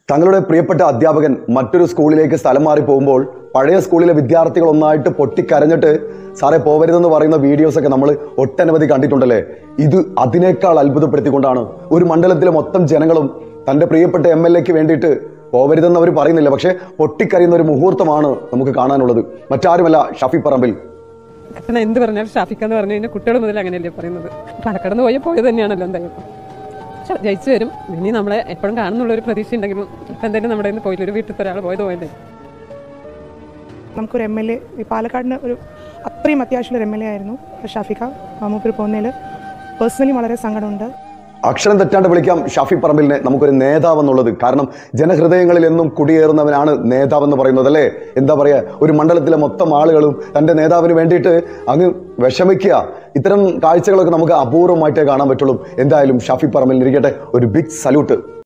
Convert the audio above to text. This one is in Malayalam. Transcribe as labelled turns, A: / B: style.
A: തങ്ങളുടെ പ്രിയപ്പെട്ട അധ്യാപകൻ മറ്റൊരു സ്കൂളിലേക്ക് സ്ഥലം മാറി പോകുമ്പോൾ പഴയ സ്കൂളിലെ വിദ്യാർത്ഥികൾ ഒന്നായിട്ട് പൊട്ടിക്കരഞ്ഞിട്ട് സാറേ പോവരുതെന്ന് പറയുന്ന വീഡിയോസ് ഒക്കെ നമ്മൾ ഒട്ടനവധി കണ്ടിട്ടുണ്ടല്ലേ ഇത് അതിനേക്കാൾ അത്ഭുതപ്പെടുത്തിക്കൊണ്ടാണ് ഒരു മണ്ഡലത്തിലെ മൊത്തം ജനങ്ങളും തന്റെ പ്രിയപ്പെട്ട എം എൽ എക്ക് വേണ്ടിയിട്ട് പോവരുതെന്ന് അവർ പറയുന്നില്ല പക്ഷേ പൊട്ടിക്കരയുന്ന ഒരു മുഹൂർത്തമാണ് നമുക്ക് കാണാനുള്ളത് മറ്റാരുമല്ല ഷഫി പറമ്പിൽ
B: കാരണം എന്ത് പറഞ്ഞാലും ഷാഫിക്ക എന്ന് പറഞ്ഞു കഴിഞ്ഞാൽ കുട്ടികൾ മുതൽ അങ്ങനെയല്ലേ പറയുന്നത് പാലക്കാട് നിന്ന് പോയ പോയത് തന്നെയാണല്ലോ എന്തായാലും പക്ഷെ ജയിച്ചു വരും ഇനി നമ്മളെ എപ്പോഴും കാണുന്നുള്ള ഒരു പ്രതീക്ഷ ഉണ്ടെങ്കിലും ഇപ്പം എന്തായാലും നമ്മുടെ നിന്ന് പോയില്ല ഒരു വീട്ടിൽ ഒരാൾ പോയത് പോയതേ
C: നമുക്കൊരു എം എൽ എ പാലക്കാടിന് ഒരു അത്രയും അത്യാവശ്യമുള്ള ഒരു എം എൽ എ ആയിരുന്നു ഷാഫിക മൂപ്പർ പോകുന്നതിൽ പേഴ്സണലി വളരെ സങ്കടമുണ്ട്
A: അക്ഷരം തെറ്റാണ്ട് വിളിക്കാം ഷാഫി പറമ്പിലിനെ നമുക്കൊരു നേതാവ് എന്നുള്ളത് കാരണം ജനഹൃദയങ്ങളിൽ എന്നും കുടിയേറുന്നവനാണ് നേതാവ് എന്ന് പറയുന്നത് അല്ലേ എന്താ പറയുക ഒരു മണ്ഡലത്തിലെ മൊത്തം ആളുകളും തന്റെ നേതാവിന് വേണ്ടിയിട്ട് അങ്ങ് വിഷമിക്കുക ഇത്തരം കാഴ്ചകളൊക്കെ നമുക്ക് അപൂർവമായിട്ടേ കാണാൻ പറ്റുള്ളൂ എന്തായാലും ഷാഫി പറമ്പിലിന് ഇരിക്കട്ടെ ഒരു ബിഗ് സല്യൂട്ട്